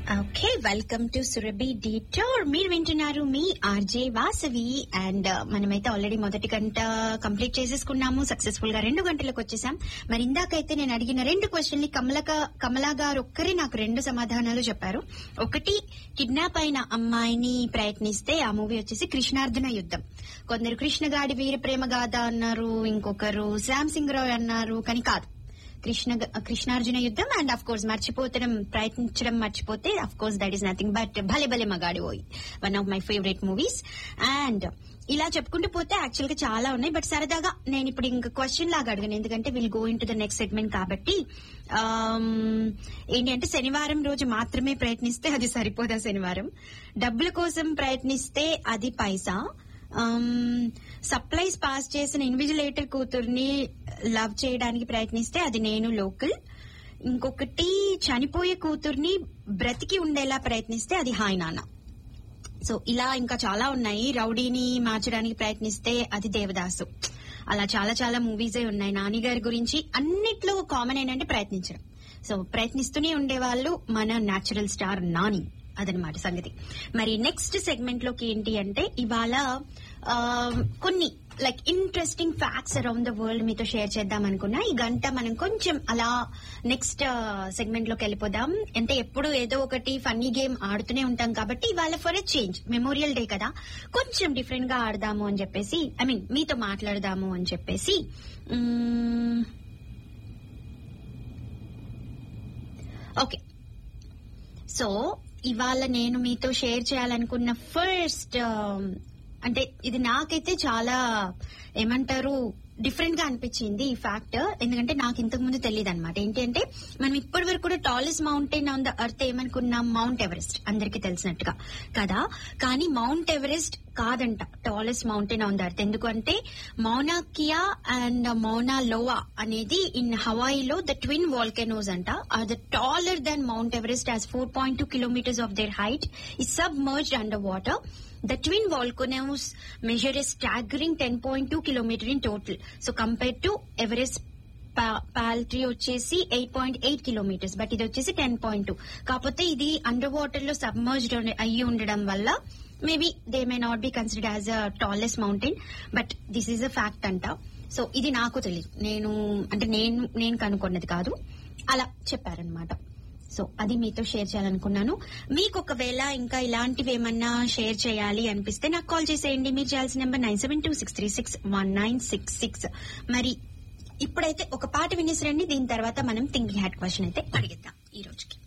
Okay welcome to Surabhi detour మీరు వింటున్నారు మీ ఆర్జే వాసవి అండ్ మనమైతే ఆల్రెడీ మొదటి గంట కంప్లీట్ చేసేసుకున్నాము సక్సెస్ఫుల్ గా రెండు గంటలకు వచ్చేసాం మరి ఇందాకైతే నేను అడిగిన రెండు క్వశ్చన్ ని కమలక కమలా గారు ఒక్కరే నాకు రెండు సమాధానాలు చెప్పారు ఒకటి కిడ్నాప్ అయిన అమ్మాయిని ప్రయత్నిస్తే ఆ మూవీ వచ్చేసి కృష్ణార్జున యుద్ధం కొందరు కృష్ణగాడి వీర ప్రేమ గాథ అన్నారు ఇంకొకరు శ్యామ్ సింగ్ రాయ్ అన్నారు కానీ కాదు కృష్ణ కృష్ణార్జున యుద్ధం అండ్ అఫ్ కోర్స్ మర్చిపోతడం ప్రయత్నించడం మర్చిపోతే of course that is nothing but Bhale Bhale Magadivoy one of my favourite movies and ఇలా చెప్పుకుంటూ పోతే యాక్చువల్ గా చాలా ఉన్నాయి బట్ సరదాగా నేను ఇప్పుడు ఇంకా క్వశ్చన్ లాగా అడగను ఎందుకంటే will go into the next segment కాబట్టి ఆమ్, ఏంటి అంటే శనివారం రోజు మాత్రమే ప్రయత్నిస్తే అది సరిపోదా శనివారం డబ్బుల కోసం ప్రయత్నిస్తే అది పైసా సప్లైస్ పాస్ చేసిన ఇన్విజిలేటర్ కూతుర్ని లవ్ చేయడానికి ప్రయత్నిస్తే అది నేను లోకల్ ఇంకొకటి చనిపోయే కూతుర్ని బ్రతికి ఉండేలా ప్రయత్నిస్తే అది హాయ్ నాన్న సో ఇలా ఇంకా చాలా ఉన్నాయి రౌడీని మార్చడానికి ప్రయత్నిస్తే అది దేవదాసు అలా చాలా చాలా మూవీసే ఉన్నాయి నాని గారి గురించి అన్నిట్లో కామన్ ఏంటంటే ప్రయత్నించడం సో ప్రయత్నిస్తూనే ఉండేవాళ్ళు మన న్యాచురల్ స్టార్ నాని అదనమాట సంగతి మరి నెక్స్ట్ సెగ్మెంట్ లోకి ఏంటి అంటే ఇవాళ ఆ, కొన్ని like interesting facts around the world మీతో షేర్ చేద్దాం అనుకున్నా ఈ గంట మనం కొంచెం అలా నెక్స్ట్ సెగ్మెంట్ లోకి వెళ్ళిపోదాం అంటే ఎప్పుడు ఏదో ఒకటి ఫన్నీ గేమ్ ఆడుతూనే ఉంటాం కాబట్టి ఇవాళ for a change memorial day కదా కొంచెం డిఫరెంట్ గా ఆడదాము అని చెప్పేసి ఐ మీన్ మీతో మాట్లాడదాము అని చెప్పేసి మ్మ్, ఓకే సో ఇవాళ నేను మీతో షేర్ చేయాలనుకున్న ఫస్ట్ అంటే ఇది నాకైతే చాలా ఏమంటారు డిఫరెంట్ గా అనిపించింది ఈ ఫ్యాక్ట్ ఎందుకంటే నాకు ఇంతకు ముందు తెలియదు అనమాట ఏంటి అంటే మనం ఇప్పటి వరకు కూడా tallest mountain on the earth ఏమనుకున్నాం మౌంట్ ఎవరెస్ట్ అందరికి తెలిసినట్టుగా కదా కానీ మౌంట్ ఎవరెస్ట్ కాదంట tallest mountain on the earth ఎందుకంటే మౌనాకియా అండ్ మౌనా లోవా అనేది ఇన్ హవాయిలో ద ట్విన్ వాల్కెనోస్ అంట are the taller than mount Everest as four point two kilometres of their height ఈ submerged under water The twin volcanoes measure a staggering 10.2 kilometer in total. So compared to Everest paltry వచ్చేసి eight point eight kilometres but ఇది వచ్చేసి ten point two కాకపోతే ఇది under water లో submerged అయ్యి ఉండడం వల్ల maybe they may not be considered as a tallest mountain but this is a fact అంట సో ఇది నాకు తెలియదు నేను అంటే నేను నేను కనుక్కున్నది కాదు అలా చెప్పారనమాట సో అది మీతో షేర్ చేయాలనుకున్నాను మీకు ఒకవేళ ఇంకా ఇలాంటివి ఏమన్నా షేర్ చేయాలి అనిపిస్తే నాకు కాల్ చేసేయండి మీరు చేయాల్సిన number nine seven two six three six one nine six six మరి ఇప్పుడైతే ఒక పాట వినేసి రండి దీని తర్వాత మనం థింకింగ్ హ్యాడ్ క్వశ్చన్ అయితే అడిగిద్దాం ఈ రోజుకి